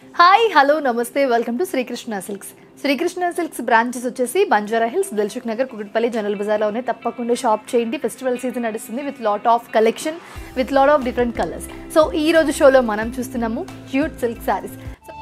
hi hello నమస్తే welcome to Srikrishna Silks Srikrishna Silks branches వచ్చేసి Banjara hills Dilsukh Nagar Kukatpally general బజార్లో ఉన్నాయి తప్పకుండా షాప్ చేయండి ఫెస్టివల్ సీజన్ నడుస్తుంది with lot of collection with lot of different colours so ఈ రోజు షోలో మనం చూస్తున్నాము cute silk saris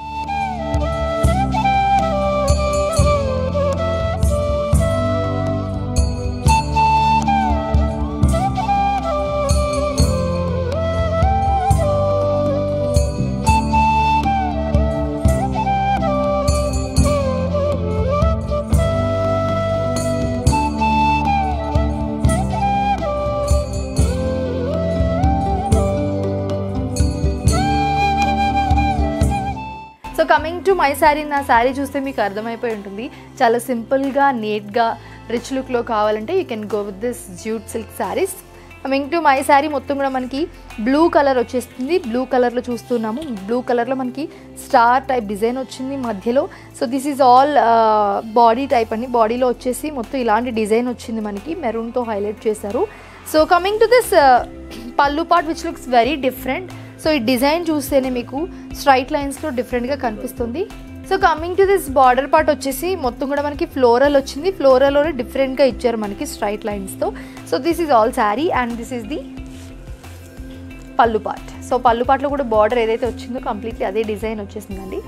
so coming to my sari నా శారీ చూస్తే మీకు అర్థమైపోయి ఉంటుంది చాలా సింపుల్గా నీట్గా రిచ్ లుక్లో కావాలంటే you can go with this jute silk saris coming to my sari మొత్తం కూడా మనకి బ్లూ కలర్ వచ్చేస్తుంది బ్లూ కలర్లో చూస్తున్నాము బ్లూ కలర్లో మనకి స్టార్ టైప్ డిజైన్ వచ్చింది మధ్యలో so this is all body type అండి బాడీలో వచ్చేసి మొత్తం ఇలాంటి డిజైన్ వచ్చింది మనకి మెరూన్తో హైలైట్ చేశారు so coming to this pallu part which looks very different so ఈ డిజైన్ చూస్తేనే మీకు స్ట్రైట్ లైన్స్లో డిఫరెంట్గా కనిపిస్తుంది so coming to this border part వచ్చేసి మొత్తం కూడా మనకి ఫ్లోరల్ వచ్చింది ఫ్లోరల్లోనే డిఫరెంట్గా ఇచ్చారు మనకి స్ట్రైట్ లైన్స్తో so this is all sari and this is the pallu part so pallu పార్ట్లో కూడా బార్డర్ ఏదైతే వచ్చిందో కంప్లీట్లీ అదే డిజైన్ వచ్చేసిందండి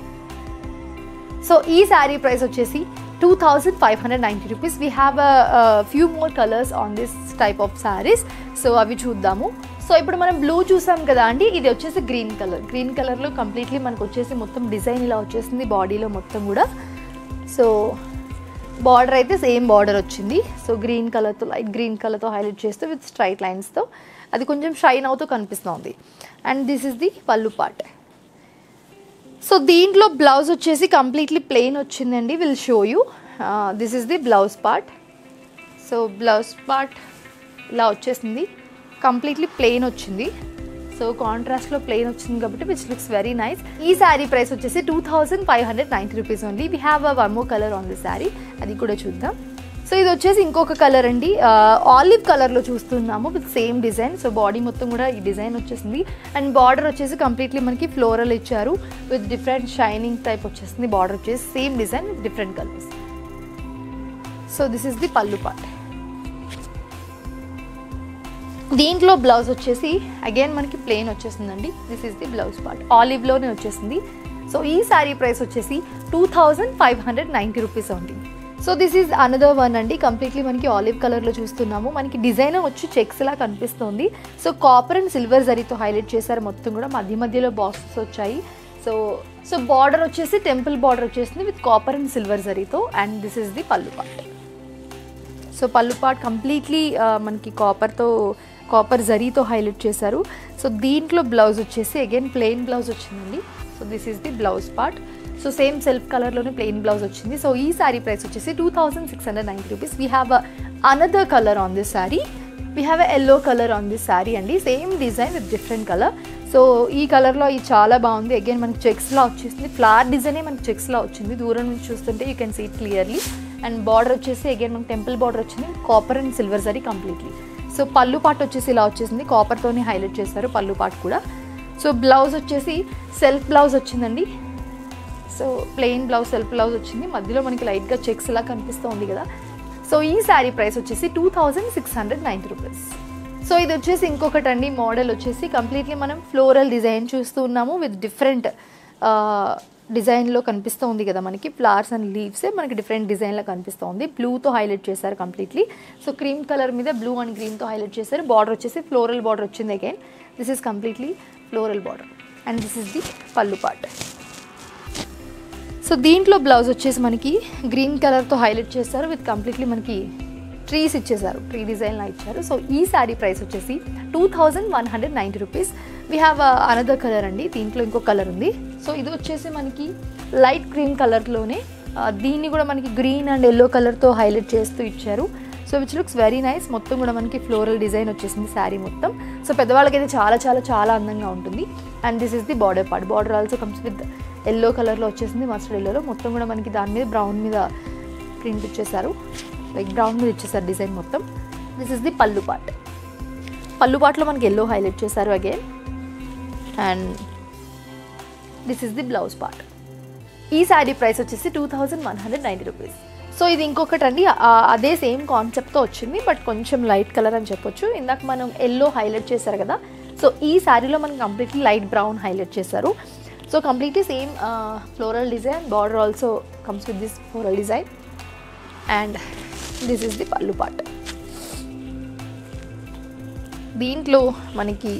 సో ఈ శారీ ప్రైస్ వచ్చేసి two thousand five hundred ninety rupees we have few more colours on this type of saris so అవి చూద్దాము సో ఇప్పుడు మనం బ్లూ చూసాం కదా అండి ఇది వచ్చేసి గ్రీన్ కలర్ గ్రీన్ కలర్లో కంప్లీట్లీ మనకు వచ్చేసి మొత్తం డిజైన్ ఇలా వచ్చేసింది బాడీలో మొత్తం కూడా సో బార్డర్ అయితే సేమ్ బార్డర్ వచ్చింది సో గ్రీన్ కలర్తో లైట్ గ్రీన్ కలర్తో హైలైట్ చేస్తూ విత్ స్ట్రైట్ లైన్స్తో అది కొంచెం షైన్ అవుతూ కనిపిస్తుంది and this is the pallu part so దీంట్లో బ్లౌజ్ వచ్చేసి కంప్లీట్లీ ప్లెయిన్ వచ్చిందండి will show you this is the blouse part so blouse part ఇలా వచ్చేసింది కంప్లీట్లీ ప్లెయిన్ వచ్చింది సో కాంట్రాస్ట్లో ప్లెయిన్ వచ్చింది కాబట్టి విచ్ లుక్స్ వెరీ నైస్ ఈ శారీ ప్రైస్ వచ్చేసి two thousand five hundred ninety rupees only we have a one more colour on the sari అది కూడా చూద్దాం సో ఇది వచ్చేసి ఇంకొక కలర్ అండి ఆలివ్ కలర్లో చూస్తున్నాము with same design so body మొత్తం కూడా ఈ డిజైన్ వచ్చేసింది అండ్ బార్డర్ వచ్చేసి కంప్లీట్లీ మనకి ఫ్లోరల్ ఇచ్చారు విత్ డిఫరెంట్ షైనింగ్ టైప్ వచ్చేసింది బార్డర్ వచ్చేసి same design with different colours so this is the pallu part దీంట్లో బ్లౌజ్ వచ్చేసి అగైన్ మనకి ప్లెయిన్ వచ్చేసిందండి this is the blouse part ఆలివ్లోనే వచ్చేసింది సో ఈ శారీ ప్రైస్ వచ్చేసి two thousand five hundred ninety rupees ఉంది so this is another one అండి కంప్లీట్లీ మనకి ఆలివ్ కలర్లో చూస్తున్నాము మనకి డిజైన్ వచ్చి చెక్స్ లా కనిపిస్తుంది సో కాపర్ అండ్ సిల్వర్ జరీతో హైలైట్ చేశారు మొత్తం కూడా మధ్య మధ్యలో బాక్సెస్ వచ్చాయి సో సో బార్డర్ వచ్చేసి టెంపుల్ బార్డర్ వచ్చేసింది విత్ కాపర్ అండ్ సిల్వర్ జరీతో and this is the pallu part so pallu part completely మనకి కాపర్తో కాపర్ జరీతో హైలైట్ చేశారు సో దీంట్లో బ్లౌజ్ వచ్చేసి అగైన్ ప్లెయిన్ బ్లౌజ్ వచ్చిందండి so this is the blouse part so same self కలర్లోనే ప్లెయిన్ బ్లౌజ్ వచ్చింది సో ఈ శారీ ప్రైస్ వచ్చేసి two thousand six hundred ninety rupees we have another colour on this sari we have yellow colour on this sari అండి same design with different colour so ఈ కలర్లో ఇది చాలా బాగుంది అగైన్ మనకి చెక్స్లా వచ్చేసింది ఫ్లవర్ డిజైనే మనకి చెక్స్లా వచ్చింది దూరం నుంచి చూస్తుంటే you can see it clearly and border వచ్చేసి అగైన్ మనకి టెంపుల్ బార్డర్ వచ్చింది కాపర్ అండ్ సిల్వర్ జరీ కంప్లీట్లీ సో పళ్ళు పాటు వచ్చేసి ఇలా వచ్చేసింది కాపర్తోనే హైలైట్ చేస్తారు పళ్ళు పాటు కూడా సో బ్లౌజ్ వచ్చేసి సెల్ఫ్ బ్లౌజ్ వచ్చిందండి so plain blouse self blouse వచ్చింది మధ్యలో మనకి లైట్గా చెక్స్ ఇలా కనిపిస్తుంది కదా సో ఈ శారీ ప్రైస్ వచ్చేసి two thousand six hundred ninety rupees so ఇది వచ్చేసి ఇంకొకటి అండి మోడల్ వచ్చేసి కంప్లీట్లీ మనం ఫ్లోరల్ డిజైన్ చూస్తూ ఉన్నాము విత్ డిఫరెంట్ డిజైన్లో కనిపిస్తూ ఉంది కదా మనకి ఫ్లవర్స్ అండ్ లీవ్సే మనకి డిఫరెంట్ డిజైన్లో కనిపిస్తుంది బ్లూతో హైలైట్ చేశారు కంప్లీట్లీ సో క్రీమ్ కలర్ మీద బ్లూ అండ్ గ్రీన్తో హైలైట్ చేశారు బార్డర్ వచ్చేసి ఫ్లోరల్ బార్డర్ వచ్చింది again this is completely floral border and this is the pallu part so దీంట్లో బ్లౌజ్ వచ్చేసి మనకి గ్రీన్ కలర్తో హైలైట్ చేస్తారు విత్ కంప్లీట్లీ మనకి ట్రీస్ ఇచ్చేసారు ట్రీ డిజైన్లా ఇచ్చారు సో ఈ శారీ ప్రైస్ వచ్చేసి two thousand one hundred ninety rupees we have another colour అండి దీంట్లో ఇంకో కలర్ ఉంది సో ఇది వచ్చేసి మనకి లైట్ గ్రీన్ కలర్లోనే దీన్ని కూడా మనకి గ్రీన్ అండ్ ఎల్లో కలర్తో హైలైట్ చేస్తూ ఇచ్చారు so which looks very nice మొత్తం కూడా మనకి ఫ్లోరల్ డిజైన్ వచ్చేసింది శారీ మొత్తం సో పెద్దవాళ్ళకైతే చాలా చాలా చాలా అందంగా ఉంటుంది and this is the border part border also comes with yellow కలర్లో వచ్చేసింది మస్టర్డ్ ఎల్లోలో మొత్తం కూడా మనకి దాని మీద బ్రౌన్ మీద ప్రింట్ ఇచ్చేసారు లైక్ బ్రౌన్ మీద ఇచ్చేసారు డిజైన్ మొత్తం this is the pallu part pallu పాటలో మనకి ఎల్లో హైలైట్ చేశారు again and this is the blouse part ఈ శారీ ప్రైస్ వచ్చేసి two thousand one hundred ninety rupees so ఇది ఇంకొకటి అండి ఆ- అదే సేమ్ కాన్సెప్ట్తో వచ్చింది బట్ కొంచెం లైట్ కలర్ అని చెప్పొచ్చు ఇందాక మనం ఎల్లో హైలైట్ చేశారు కదా సో ఈ శారీలో మనం కంప్లీట్లీ లైట్ బ్రౌన్ హైలైట్ చేశారు so completely same floral design border also comes with this floral design and this is the pallu part దీంట్లో మనకి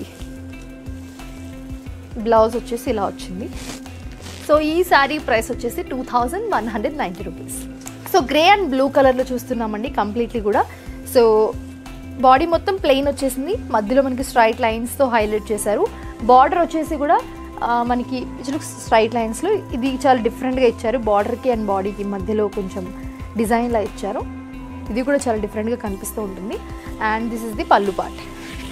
బ్లౌజ్ వచ్చేసి ఇలా వచ్చింది సో ఈ శారీ ప్రైస్ వచ్చేసి two thousand one hundred ninety rupees so grey and blue కలర్లో చూస్తున్నామండి కంప్లీట్లీ కూడా సో బాడీ మొత్తం ప్లెయిన్ వచ్చేసింది మధ్యలో మనకి స్ట్రైట్ లైన్స్తో హైలైట్ చేశారు బార్డర్ వచ్చేసి కూడా ఆ, మనకి స్ట్రైట్ లైన్స్లో ఇది చాలా డిఫరెంట్గా ఇచ్చారు బార్డర్కి అండ్ బాడీకి మధ్యలో కొంచెం డిజైన్లా ఇచ్చారు ఇది కూడా చాలా డిఫరెంట్గా కనిపిస్తూ ఉంటుంది and this is the pallu part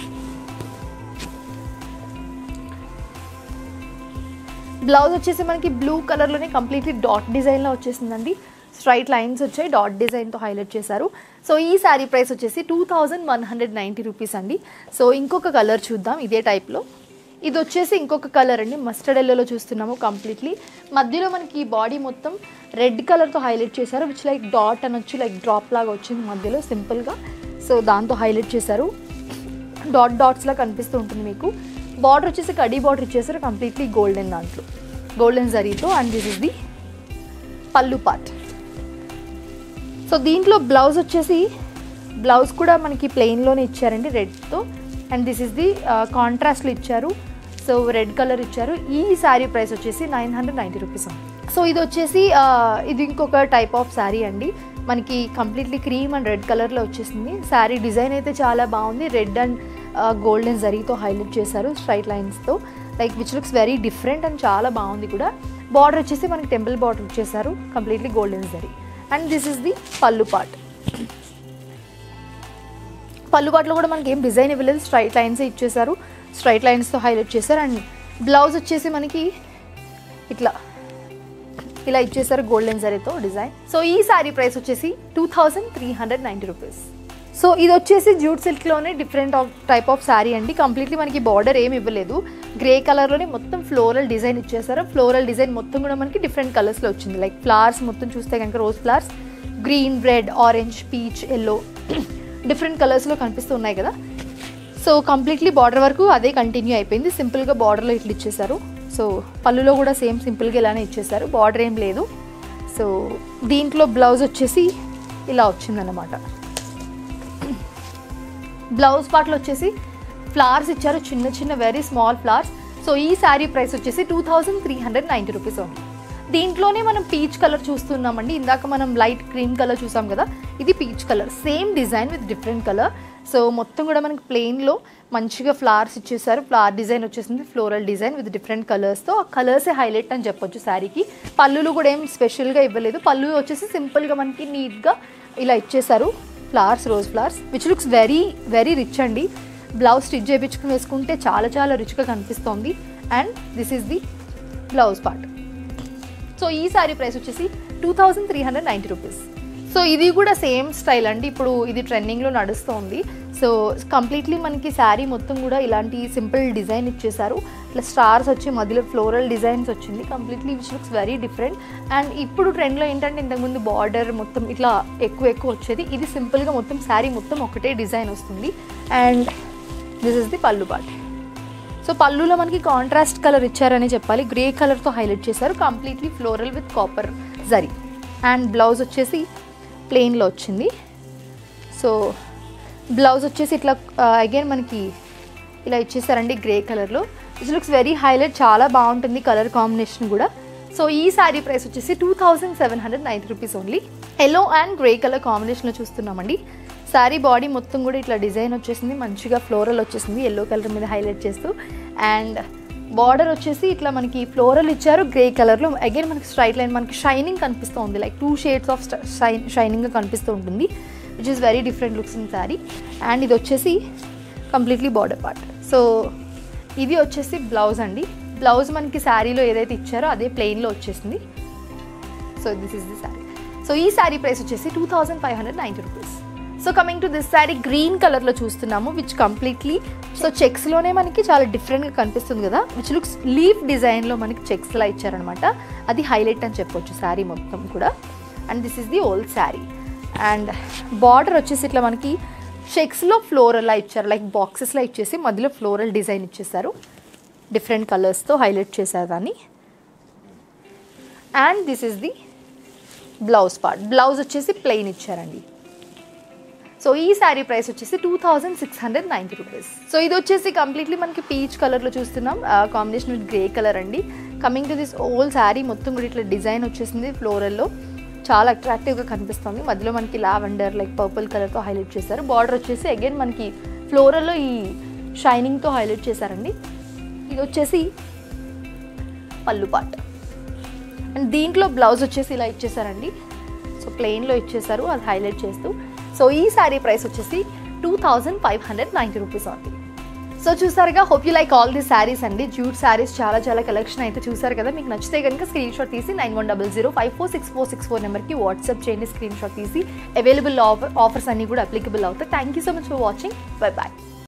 blouse వచ్చేసి మనకి బ్లూ కలర్లోనే కంప్లీట్లీ డాట్ డిజైన్లో వచ్చేసిందండి స్ట్రైట్ లైన్స్ వచ్చాయి డాట్ డిజైన్తో హైలైట్ చేశారు సో ఈ శారీ ప్రైస్ వచ్చేసి two thousand one hundred ninety rupees అండి సో ఇంకొక కలర్ చూద్దాం ఇదే టైప్లో ఇది వచ్చేసి ఇంకొక కలర్ అండి మస్టర్డ్ ఎల్లోలో చూస్తున్నాము కంప్లీట్లీ మధ్యలో మనకి బాడీ మొత్తం రెడ్ కలర్తో హైలైట్ చేశారు విచ్ లైక్ డాట్ అనొచ్చు లైక్ డ్రాప్ లాగా వచ్చింది మధ్యలో సింపుల్గా సో దాంతో హైలైట్ చేశారు డాట్ డాట్స్లా కనిపిస్తూ ఉంటుంది మీకు బార్డర్ వచ్చేసి కడీ బార్డర్ ఇచ్చేసారు కంప్లీట్లీ గోల్డెన్ దాంట్లో గోల్డెన్ జరీతో and this is the pallu part so దీంట్లో బ్లౌజ్ వచ్చేసి బ్లౌజ్ కూడా మనకి ప్లెయిన్లోనే ఇచ్చారండి రెడ్తో అండ్ దిస్ ఇస్ ది కాంట్రాస్ట్లో ఇచ్చారు సో రెడ్ కలర్ ఇచ్చారు ఈ శారీ ప్రైస్ వచ్చేసి nine hundred ninety rupees so ఇది వచ్చేసి ఆ, ఇది ఇంకొక టైప్ ఆఫ్ శారీ అండి మనకి కంప్లీట్లీ క్రీమ్ అండ్ రెడ్ కలర్లో వచ్చేసింది శారీ డిజైన్ అయితే చాలా బాగుంది రెడ్ అండ్ గోల్డెన్ జరీతో హైలైట్ చేశారు స్ట్రైట్ లైన్స్తో like which looks very different and చాలా బాగుంది కూడా బార్డర్ వచ్చేసి మనకి టెంపుల్ బార్డర్ ఇచ్చేసారు కంప్లీట్లీ గోల్డెన్ జరీ and this is the pallu part pallu పాటలో కూడా మనకి ఏం డిజైన్ ఇవ్వలేదు స్ట్రైట్ లైన్స్ ఇచ్చేసారు స్ట్రైట్ లైన్స్తో హైలైట్ చేశారు అండ్ బ్లౌజ్ వచ్చేసి మనకి ఇట్లా ఇలా ఇచ్చేసారు గోల్డెన్ జరీతో డిజైన్ సో ఈ శారీ ప్రైస్ వచ్చేసి two thousand three hundred ninety rupees so ఇది వచ్చేసి జూట్ సిల్క్లోనే different of type of sari అండి కంప్లీట్లీ మనకి బార్డర్ ఏమి ఇవ్వలేదు గ్రే కలర్లోనే మొత్తం ఫ్లోరల్ డిజైన్ ఇచ్చేసారు ఫ్లోరల్ డిజైన్ మొత్తం కూడా మనకి డిఫరెంట్ కలర్స్లో వచ్చింది లైక్ ఫ్లవర్స్ మొత్తం చూస్తే కనుక rose flowers green red orange peach yellow different కలర్స్లో కనిపిస్తూ ఉన్నాయి కదా సో కంప్లీట్లీ బార్డర్ వరకు అదే కంటిన్యూ అయిపోయింది సింపుల్గా బార్డర్లో ఇట్లా ఇచ్చేసారు సో పళ్ళులో కూడా సేమ్ సింపుల్గా ఇలానే ఇచ్చేసారు బార్డర్ ఏం లేదు సో దీంట్లో బ్లౌజ్ వచ్చేసి ఇలా వచ్చిందన్నమాట బ్లౌజ్ పార్ట్లో వచ్చేసి ఫ్లవర్స్ ఇచ్చారు చిన్న చిన్న వెరీ స్మాల్ ఫ్లవర్స్ సో ఈ శారీ ప్రైస్ వచ్చేసి two thousand three hundred ninety rupees ఉంది దీంట్లోనే మనం పీచ్ కలర్ చూస్తున్నామండి ఇందాక మనం లైట్ క్రీమ్ కలర్ చూసాం కదా ఇది peach colour same design with different colour so మొత్తం కూడా మనకి ప్లెయిన్లో మంచిగా ఫ్లవర్స్ ఇచ్చేసారు ఫ్లవర్ డిజైన్ వచ్చేసింది ఫ్లోరల్ డిజైన్ విత్ డిఫరెంట్ కలర్స్తో ఆ కలర్సే హైలైట్ అని చెప్పొచ్చు శారీకి పళ్ళులు కూడా ఏం స్పెషల్గా ఇవ్వలేదు పళ్ళు వచ్చేసి సింపుల్గా మనకి నీట్గా ఇలా ఇచ్చేసారు flowers rose flowers which looks very very rich అండి బ్లౌజ్ స్టిచ్ చేయించుకుని వేసుకుంటే చాలా చాలా రిచ్గా కనిపిస్తోంది and this is the blouse part so ఈ సారీ ప్రైస్ వచ్చేసి two thousand three hundred ninety rupees so ఇది కూడా సేమ్ స్టైల్ అండి ఇప్పుడు ఇది ట్రెండింగ్లో నడుస్తోంది సో కంప్లీట్లీ మనకి శారీ మొత్తం కూడా ఇలాంటి సింపుల్ డిజైన్ ఇచ్చేసారు ప్లస్ స్టార్స్ వచ్చి మధ్యలో ఫ్లోరల్ డిజైన్స్ వచ్చింది completely which looks very different and ఇప్పుడు ట్రెండ్లో ఏంటంటే ఇంతకుముందు బార్డర్ మొత్తం ఇట్లా ఎక్కువ ఎక్కువ వచ్చేది ఇది సింపుల్గా మొత్తం శారీ మొత్తం ఒకటే డిజైన్ వస్తుంది and this is the pallu part so పళ్ళులో మనకి కాంట్రాస్ట్ కలర్ ఇచ్చారని చెప్పాలి గ్రే కలర్తో హైలైట్ చేశారు completely floral with copper zari and blouse వచ్చేసి ప్లెయిన్లో వచ్చింది సో బ్లౌజ్ వచ్చేసి ఇట్లా అగైన్ మనకి ఇలా ఇచ్చేసారండి గ్రే కలర్లో ఇట్ లుక్స్ వెరీ హైలైట్ చాలా బాగుంటుంది కలర్ కాంబినేషన్ కూడా సో ఈ శారీ ప్రైస్ వచ్చేసి two thousand seven hundred ninety rupees only yellow and grey colour కాంబినేషన్లో చూస్తున్నామండి శారీ బాడీ మొత్తం కూడా ఇట్లా డిజైన్ వచ్చేసింది మంచిగా ఫ్లోరల్ వచ్చేసింది ఎల్లో కలర్ మీద హైలైట్ చేస్తూ అండ్ బార్డర్ వచ్చేసి ఇట్లా మనకి ఫ్లోరల్ ఇచ్చారు గ్రే కలర్లో అగైన్ మనకి స్ట్రైట్ లైన్ మనకి షైనింగ్ కనిపిస్తూ ఉంది like two shades of shine షైనింగ్గా కనిపిస్తూ ఉంటుంది which is very different looks in sari and ఇది వచ్చేసి కంప్లీట్లీ బార్డర్ పార్ట్ సో ఇది వచ్చేసి బ్లౌజ్ అండి బ్లౌజ్ మనకి శారీలో ఏదైతే ఇచ్చారో అదే ప్లెయిన్లో వచ్చేసింది so this is the sari so ఈ శారీ ప్రైస్ వచ్చేసి two thousand five hundred ninety rupees so coming to this sari green కలర్లో చూస్తున్నాము విచ్ కంప్లీట్లీ సో చెక్స్లోనే మనకి చాలా డిఫరెంట్గా కనిపిస్తుంది కదా విచ్ లుక్స్ లీఫ్ డిజైన్లో మనకి చెక్స్లా ఇచ్చారనమాట అది హైలైట్ అని చెప్పొచ్చు శారీ మొత్తం కూడా and this is the old sari and border వచ్చేసి ఇట్లా మనకి చెక్స్లో ఫ్లోరల్లా ఇచ్చారు లైక్ బాక్సెస్లా ఇచ్చేసి మధ్యలో ఫ్లోరల్ డిజైన్ ఇచ్చేసారు డిఫరెంట్ కలర్స్తో హైలైట్ చేశారు దాన్ని and this is the blouse part blouse వచ్చేసి ప్లెయిన్ ఇచ్చారండి సో ఈ శారీ ప్రైస్ వచ్చేసి two thousand six hundred ninety rupees so ఇది వచ్చేసి కంప్లీట్లీ మనకి పీచ్ కలర్లో చూస్తున్నాం కాంబినేషన్ విత్ గ్రే కలర్ అండి coming to this old sari మొత్తం కూడా ఇట్లా డిజైన్ వచ్చేసింది ఫ్లోరల్లో చాలా అట్రాక్టివ్గా కనిపిస్తుంది మధ్యలో మనకి లావెండర్ లైక్ పర్పుల్ కలర్తో హైలైట్ చేశారు బార్డర్ వచ్చేసి అగైన్ మనకి ఫ్లోరల్లో ఈ షైనింగ్తో హైలైట్ చేశారండి ఇది వచ్చేసి పళ్ళు పాట్ అండ్ దీంట్లో బ్లౌజ్ వచ్చేసి ఇలా ఇచ్చేసారండి సో ప్లెయిన్లో ఇచ్చేసారు అది హైలైట్ చేస్తూ సో ఈ శారీ ప్రైస్ వచ్చేసి two thousand five hundred ninety rupees అవుతుంది సో చూసారుగా hope you like all the saris అండి జూట్ శారీస్ చాలా చాలా కలెక్షన్ అయితే చూసారు కదా మీకు నచ్చితే కనుక స్క్రీన్ షాట్ తీసి nine one double zero five four six four six four నెంబర్కి వాట్సాప్ చేయండి స్క్రీన్ షాట్ తీసి అవైలబుల్ ఆఫర్ ఆఫర్స్ అన్నీ కూడా అప్లికబుల్ అవుతాయి thank you so much for watching bye bye